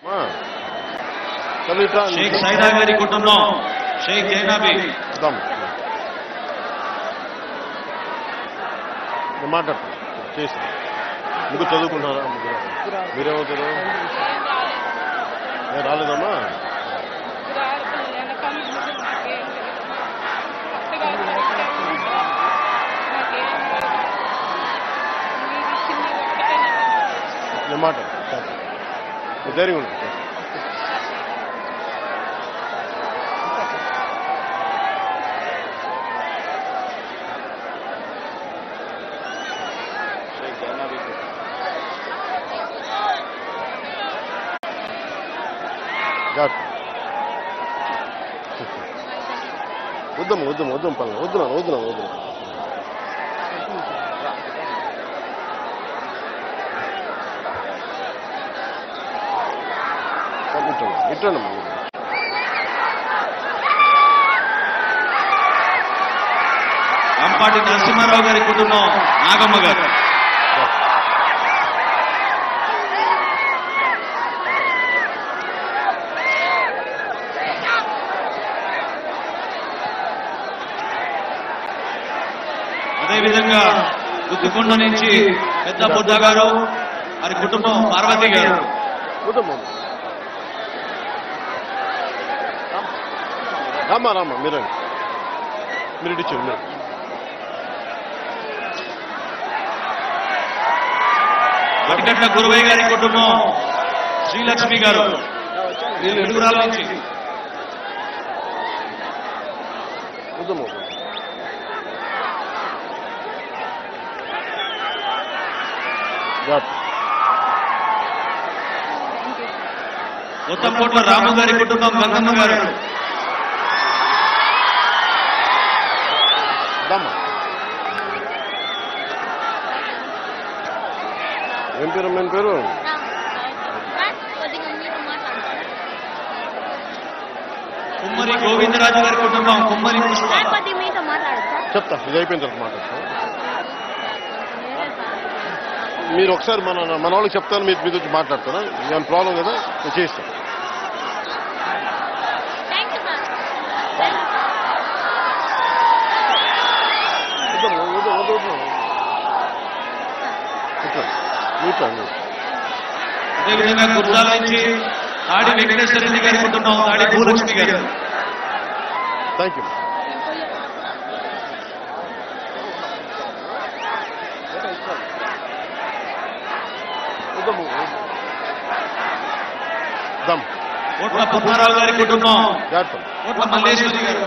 ఆ. చలో ఇట్రా షేక్ సైదా గారి కుటుంబం షేక్ జైనాబీ వద్దాం నేను మాట్లాడుతాను చేసి ముగ్గురు చదువుకుంటారా ముగ్గురు మీరేమవుతారు నేను రాలేదమ్మా నేను మాట్లాడతాను నువ్వు ధైర్యం ఉండు జాగ్రత్త వద్దాము వద్దాము వద్దాం పనులు వద్దున్నాను వద్దున్నాను వద్దున్నాను ఇట్టండి ఇట్టండి అమ్మా అంపాటి నరసింహారావు గారి కుటుంబం నాగమ్మ గారు అదేవిధంగా గుత్తికొండ నుంచి పెద్ద బుద్ధ గారు వారి కుటుంబం పార్వతి గారు వద్దాము రామ్మా రామ్మా మీరండి మీరు ఇటు ఇచ్చారు మీరు వటికట్ల గురువయ్య గారి కుటుంబం శ్రీలక్ష్మి గారు వీళ్ళు ఎడుగురాల నుంచి వద్దాము వద్దాము జాగ్రత్త ఉత్తంకోట్ల రాము గారి కుటుంబం గంగమ్మ గారు దమ్మా ఏం పేరు ఏం పేరు కొద్దిగా మీరు మాట్లాడండి కుమ్మరి గోవిందరాజు గారి కుటుంబం కుమ్మరి పుష్ప సార్ కొద్దిగా మీతో మాట్లాడచ్చా చెప్తా ఇది అయిపోయిన తర్వాత మాట్లాడతాం మీరు ఒకసారి మన మన వాళ్ళకి చెప్తాను మీరు మీద వచ్చి మాట్లాడతారా ఏం ప్రాబ్లం కదా నేను చేస్తాను థ్యాంక్ యూ సార్ వద్దాము, వద్దాము, వద్దాము, వద్దాము. కూర్చోండి. కూర్చోండి. అదేవిధంగా గుర్జాల నుంచి తాడి వెంకటేశ్వర రెడ్డి గారి కుటుంబం తాడి భూలక్ష్మి గారు థ్యాంక్ యూ వద్దాము. వద్దాం కోట్ల పద్మారావు గారి కుటుంబం జాగ్రత్త కోట్ల మల్లేశ్వరి గారు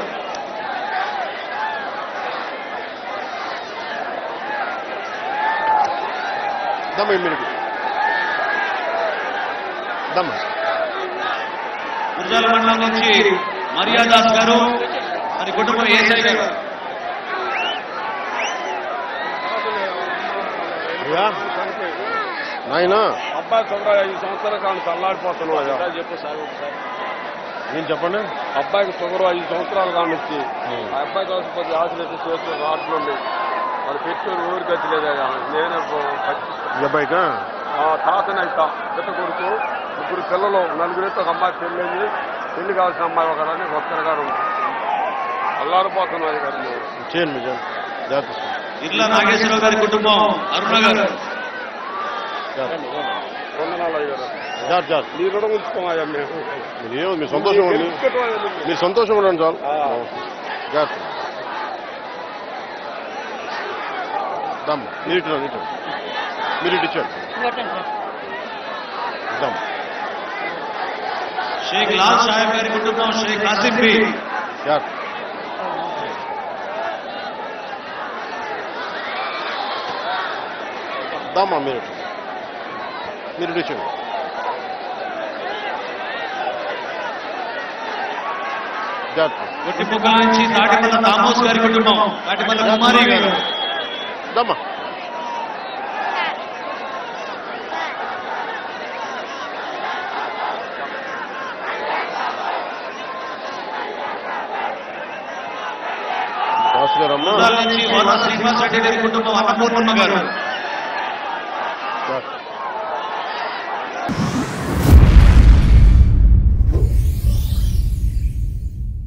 దమ్మ మీరు దమ్మ గుర్జాల మండలం నుంచి మరియాదాస్ గారు వారి కుటుంబం ఏసై గారు అయ్యా నాయనా అబ్బాయి తొందర ఐదు సంవత్సరాల కాలం చల్లారిపోతున్నాడు చెప్పు సార్ ఒకసారి ఏం చెప్పండి అబ్బాయికి షుగర్ ఐదు సంవత్సరాలు కానిచ్చి ఆ అబ్బాయి కోసం కొద్దిగా ఆశలైతే చేస్తూ రాట్లుండి వాళ్ళు పెట్టారు ఊరికి గతి లేదా నేనే ఈ అబ్బాయికా ఆ తాతనైతా పెద్ద కొడుకు ముగ్గురు పిల్లలు నలుగురితో ఒక అమ్మాయి పెళ్ళింది పెళ్లి కావాల్సిన అమ్మాయి ఒకడని ఒక్కరి గారు అల్లారిపోతున్నది గారు మేము. చేయండి మీరు చేయండి. జాగ్రత్త తీసుకోండి. ఇర్ల నాగేశ్వరరావు గారి కుటుంబం అరుణ గారు జాగ్రత్త వందనాలు అయ్యారు జాగ్రత్త జాగ్రత్త నీ రుణం ఉంచుకోమయ్యా మేము మీరు ఏమో మీరు సంతోషంగా ఉండి మీరు సంతోషంగా ఉండండి చాలు ఆ. జాగ్రత్త దమ్ మీరు ఇటు రండి, ఇటు రండి. మీరు ఇటు ఇచ్చారు దమ్ షేక్ లాల్ సాహెబ్ గారి కుటుంబం షేక్ ఆసిఫీ జాగ్రత్త దమ్మా మీరు ఇటు. మీరు ఇటు ఇచ్చారు జాగ్రత్త గొట్టిపుక్కల నుంచి తాటిపల్ల తామోస్ గారి కుటుంబం తాటిపల్ల కుమారి గారు దమ్మా దాస్ గారు అమ్మా గుర్జాల నుంచి వన శ్రీనివాస్ రెడ్డి గారి కుటుంబం అన్నపూర్ణమ్మ గారు